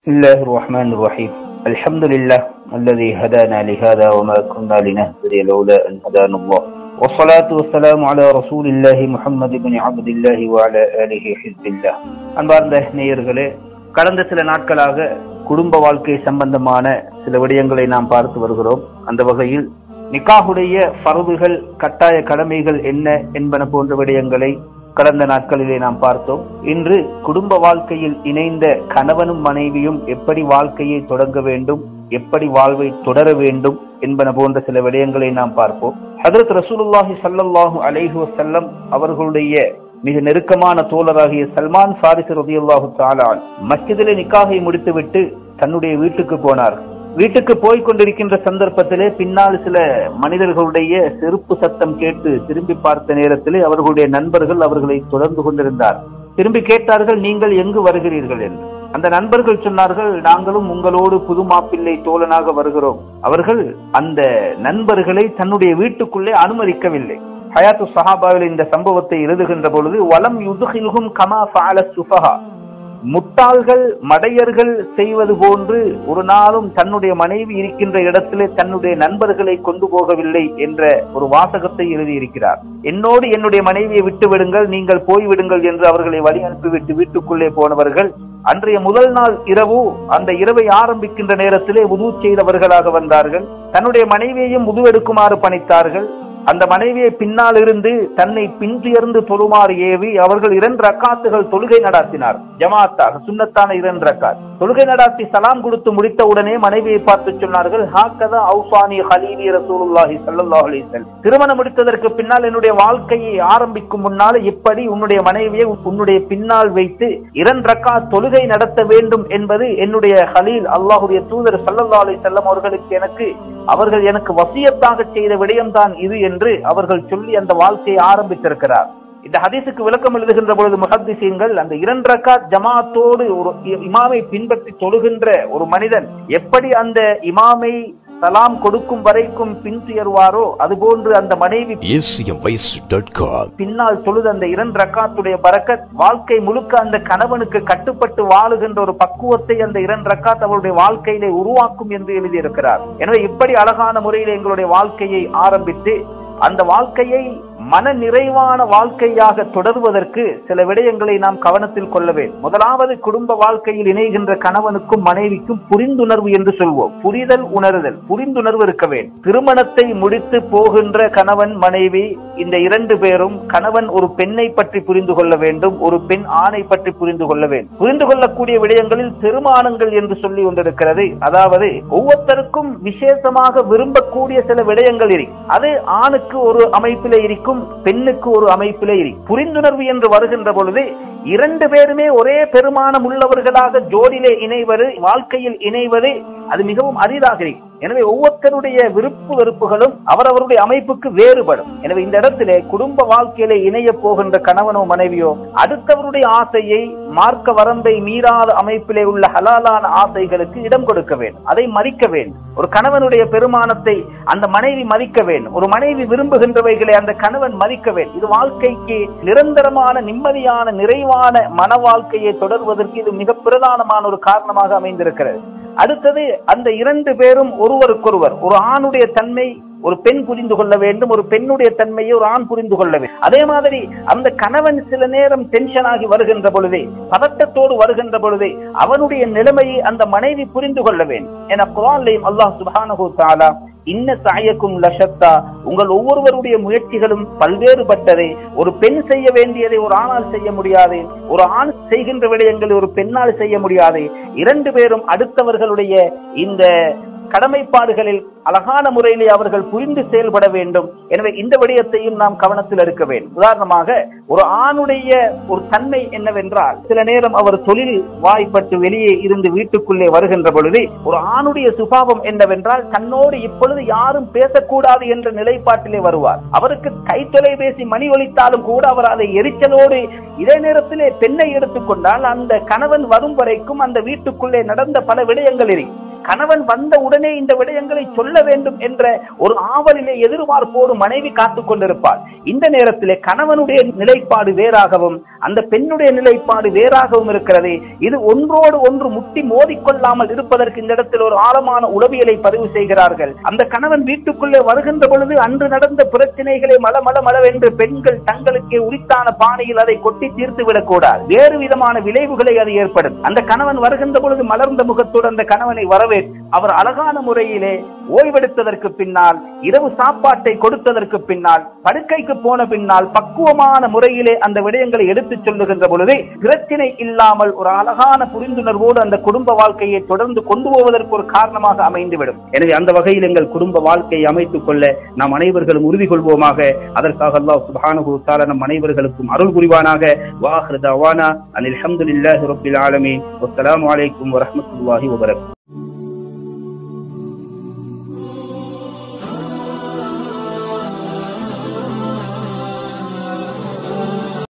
بسم الله الرحمن الرحيم الحمد لله الذي هدانا لهذا وما كنا لنهتدي لولا أن هدانا الله والصلاة والسلام على رسول الله محمد بن عبد الله وعلى آله حزب الله அன்பார்ந்த நேயர்களே கடந்த சில நாட்களாக குடும்ப வாழ்க்கை சம்பந்தமான சில விடயங்களை நாம் பார்த்து வருகிறோம் அந்த வகையில் நிக்காஹுடைய பருவுகள் கட்டாய கடமைகள் என்ன என்பன போன்ற விடயங்களை கடந்த நாட்களிலே நாம் பார்த்தோம் இன்று குடும்ப வாழ்க்கையில் இணைந்த கணவனும் மனைவியும் எப்படி வாழ்க்கையை தொடங்க வேண்டும் எப்படி வாழ்வை தொடர வேண்டும் என்பன போன்ற சில விடயங்களை நாம் பார்ப்போம் ஹதரத் ரசூலுல்லாஹி ஸல்லல்லாஹு அலைஹி வஸல்லம் அவர்களுடைய மிக நெருக்கமான தோழராகிய சல்மான் ஃபாரிஸ் ரலியல்லாஹு தஆலா மஸ்ஜிதிலே நிக்காகை முடித்துவிட்டு தன்னுடைய வீட்டுக்கு போனார் வீட்டுக்கு போய் கொண்டிருக்கின்ற சந்தர்ப்பத்திலே பின்னால் சில மனிதர்களுடைய செருப்பு சத்தம் கேட்டு திரும்பி பார்த்த நேரத்திலே அவர்களுடைய நண்பர்கள் அவர்களை தொடர்ந்து கொண்டிருந்தார் திரும்பி கேட்டார்கள் நீங்கள் எங்கு வருகிறீர்கள் என்று அந்த நண்பர்கள் சொன்னார்கள் நாங்களும் உங்களோடு புது மாப்பிள்ளை தோழனாக வருகிறோம் அவர்கள் அந்த நண்பர்களை தன்னுடைய வீட்டுக்குள்ளே அனுமதிக்கவில்லை ஹயாத்து சஹாபாவில் இந்த சம்பவத்தை எழுதுகின்ற பொழுது வலம் யுதுகில்கும் கமா ஃபால சுஃபஹா முட்டாள்கள் மடையர்கள் செய்வது போன்று ஒரு நாளும் தன்னுடைய மனைவி இருக்கின்ற இடத்திலே தன்னுடைய நண்பர்களை கொண்டு போகவில்லை என்ற ஒரு வாசகத்தை எழுதியிருக்கிறார் என்னோடு என்னுடைய மனைவியை விட்டு விடுங்கள் நீங்கள் போய்விடுங்கள் என்று அவர்களை வழி அனுப்பிவிட்டு வீட்டுக்குள்ளே போனவர்கள் அன்றைய முதல் நாள் இரவு அந்த இரவை ஆரம்பிக்கின்ற நேரத்திலே உது செய்தவர்களாக வந்தார்கள் தன்னுடைய மனைவியையும் உதுவெடுக்குமாறு பணித்தார்கள் அந்த மனைவியை பின்னால் இருந்து தன்னை பின்துயர்ந்து தொழுமாறு ஏவி அவர்கள் இரண்டு ரக்காத்துகள் தொழுகை நடாத்தினார் ஜமாத்தாக சுண்ணத்தான இரண்டு ரக்காத் தொழுகை நடாத்தி சலாம் கொடுத்து முடித்த உடனே மனைவியை பார்த்து சொன்னார்கள் ஹாக்கதா அவுசானி ஹலீலி ரசூலுல்லாஹி ஸல்லல்லாஹு அலைஹி வஸல்லம் திருமணம் முடித்ததற்கு பின்னால் என்னுடைய வாழ்க்கையை ஆரம்பிக்கும் முன்னால் இப்படி உன்னுடைய மனைவியை உன்னுடைய பின்னால் வைத்து இரண்டு ரக்காத் தொழுகை நடத்த வேண்டும் என்பது என்னுடைய ஹலீல் அல்லாஹுடைய தூதர் ஸல்லல்லாஹு அலைஹி வஸல்லம் அவர்களுக்கு எனக்கு அவர்கள் எனக்கு வசியத்தாக செய்த விடயம்தான் இது என்று அவர்கள் சொல்லி அந்த வாழ்க்கையை ஆரம்பித்திருக்கிறார் இந்த ஹதீஸுக்கு விளக்கம் எழுதுகின்ற பொழுது முஹத்திசீன்கள் அந்த இரண்டு ரக்காத் ஜமாத்தோடு ஒரு இமாமை பின்பற்றி தொழுகின்ற ஒரு மனிதன் எப்படி அந்த இமாமை சலாம் கொடுக்கும் வரைக்கும் பின்துயர்வாரோ அதுபோன்று அந்த மனைவி acmvoice.com பின்னால் தொழுது அந்த இரண்டு ரக்காத்துடைய பரக்கத் வாழ்க்கை முழுக்க அந்த கணவனுக்கு கட்டுப்பட்டு வாழுகின்ற ஒரு பக்குவத்தை அந்த இரண்டு ரக்காத் அவருடைய வாழ்க்கையிலே உருவாக்கும் என்று எழுதியிருக்கிறார் எனவே இப்படி அழகான முறையில் எங்களுடைய வாழ்க்கையை ஆரம்பித்து அந்த வாழ்க்கையை மன நிறைவான வாழ்க்கையாக தொடர்வதற்கு சில விடயங்களை நாம் கவனத்தில் கொள்ள வேண்டும் முதலாவது குடும்ப வாழ்க்கையில் இணைகின்ற கணவனுக்கும் மனைவிக்கும் புரிந்துணர்வு என்று சொல்வோம் புரிதல் உணர்தல் புரிந்துணர்வு இருக்க வேண்டும் திருமணத்தை முடித்து போகின்ற கணவன் மனைவி இந்த இரண்டு பேரும் கணவன் ஒரு பெண்ணை பற்றி புரிந்து கொள்ள வேண்டும் ஒரு பெண் ஆணை பற்றி புரிந்து கொள்ள வேண்டும் புரிந்து கொள்ளக்கூடிய விடயங்களில் திருமானங்கள் என்று சொல்லி கொண்டிருக்கிறது அதாவது ஒவ்வொருத்தருக்கும் விசேஷமாக விரும்பக்கூடிய சில விடயங்கள் இருக்கு அது ஆணுக்கு ஒரு அமைப்பிலே இருக்கும் பெண்ணுக்கு ஒரு அமைப்பிலே இருக்கு புரிந்துணர்வு என்று வருகின்ற பொழுது இரண்டு பேருமே ஒரே பெருமானம் உள்ளவர்களாக ஜோடியிலே இணைவது வாழ்க்கையில் இணைவது அது மிகவும் அரிதாக இருக்கும் எனவே ஒவ்வொருத்தருடைய விருப்பு வெறுப்புகளும் அவரவருடைய அமைப்புக்கு வேறுபடும் எனவே இந்த இடத்திலே குடும்ப வாழ்க்கையிலே இணைய போகின்ற கணவனோ மனைவியோ அடுத்தவருடைய ஆசையை மார்க்க வரம்பை மீறாத அமைப்பிலே உள்ள ஹலாலான ஆசைகளுக்கு இடம் கொடுக்க வேண்டும் அதை மதிக்க வேண்டும் ஒரு கணவனுடைய பெருமானத்தை அந்த மனைவி மதிக்க வேண்டும் ஒரு மனைவி விரும்புகின்றவைகளை அந்த கணவன் மதிக்க வேண்டும் இது வாழ்க்கைக்கு நிரந்தரமான நிம்மதியான நிறைவான மன வாழ்க்கையை தொடர்வதற்கு இது மிக பிரதானமான ஒரு காரணமாக அமைந்திருக்கிறது அடுத்தது அந்த இரண்டு பேரும் ஒருவருக்கொருவர் ஒரு ஆணுடைய தன்மை ஒரு பெண் புரிந்து கொள்ள வேண்டும் ஒரு பெண்ணுடைய தன்மையை ஒரு ஆண் புரிந்து கொள்ள வேண்டும் அதே மாதிரி அந்த கணவன் சில நேரம் டென்ஷன் ஆகி வருகின்ற பொழுதே பதட்டத்தோடு வருகின்ற பொழுதே அவனுடைய நிலைமையை அந்த மனைவி புரிந்து கொள்ள வேண்டும் என குரான்லையும் அல்லாஹ் சுபானு தாலா இன்ன சாயக்கும் லஷத்தா உங்கள் ஒவ்வொருவருடைய முயற்சிகளும் பல்வேறுபட்டதே ஒரு பெண் செய்ய வேண்டியதை ஒரு ஆணால் செய்ய முடியாது ஒரு ஆண் செய்கின்ற விடயங்களை ஒரு பெண்ணால் செய்ய முடியாது இரண்டு பேரும் அடுத்தவர்களுடைய இந்த கடமைப்பாடுகளில் அழகான முறையிலே அவர்கள் புரிந்து செயல்பட வேண்டும் எனவே இந்த விடயத்தையும் நாம் கவனத்தில் எடுக்க வேண்டும் உதாரணமாக ஒரு ஆணுடைய ஒரு தன்மை என்னவென்றால் சில நேரம் அவர் தொழில் வாய்ப்பட்டு வெளியே இருந்து வீட்டுக்குள்ளே வருகின்ற பொழுது ஒரு ஆணுடைய சுபாவம் என்னவென்றால் தன்னோடு இப்பொழுது யாரும் பேசக்கூடாது என்ற நிலைப்பாட்டிலே வருவார் அவருக்கு கை தொலைபேசி மணி ஒலித்தாலும் கூட அவர் அதை எரிச்சலோடு இதே நேரத்திலே பெண்ணை எடுத்துக்கொண்டால் அந்த கணவன் வரும் வரைக்கும் அந்த வீட்டுக்குள்ளே நடந்த பல விடயங்கள் இருக்கு கணவன் வந்த உடனே இந்த விடயங்களை சொல்ல வேண்டும் என்ற ஒரு ஆவலிலே எதிர்பார்ப்போடு மனைவி காத்துக் கொண்டிருப்பாள் இந்த நேரத்திலே கணவனுடைய நிலைப்பாடு வேறாகவும் அந்த பெண்ணுடைய நிலைப்பாடு வேறாகவும் இருக்கிறது இது ஒன்றோடு ஒன்று முட்டி மோதிக்கொள்ளாமல் இருப்பதற்கு இந்த இடத்தில் ஒரு ஆழமான உளவியலை பதிவு செய்கிறார்கள் அந்த கணவன் வீட்டுக்குள்ளே வருகின்ற பொழுது அன்று நடந்த பிரச்சனைகளை மல மல மளவென்று பெண்கள் தங்களுக்கே உரித்தான பானையில் அதை கொட்டி தீர்த்து விடக்கூடாது வேறு விதமான விளைவுகளை அது ஏற்படும் அந்த கணவன் வருகின்ற பொழுது மலர்ந்த முகத்தோடு அந்த கணவனை வரவே அவர் அழகான முறையிலே ஓய்வெடுத்ததற்கு பின்னால் இரவு சாப்பாட்டை கொடுத்ததற்கு பின்னால் படுக்கைக்கு போன பின்னால் பக்குவமான முறையிலே அந்த விடயங்களை எடுத்துச் சொல்லுகின்ற பொழுது பிரச்சனை இல்லாமல் ஒரு அழகான புரிந்துணர்வோடு அந்த குடும்ப வாழ்க்கையை தொடர்ந்து கொண்டு போவதற்கு ஒரு காரணமாக அமைந்துவிடும் எனவே அந்த வகையில் எங்கள் குடும்ப வாழ்க்கையை அமைத்துக் கொள்ள நாம் அனைவர்களும் உறுதி கொள்வோமாக அதற்காக அல்லாஹ் சுப்ஹானஹு வ தஆலா நம் அனைவர்களுக்கும் அருள் புரிவானாக வாஹிரு தவானா அனில் ஹம்துலில்லாஹி ரப்பில் ஆலமீன் வஸ்ஸலாமு அலைக்கும் வரஹ்மத்துல்லாஹி வபரகாத்துஹு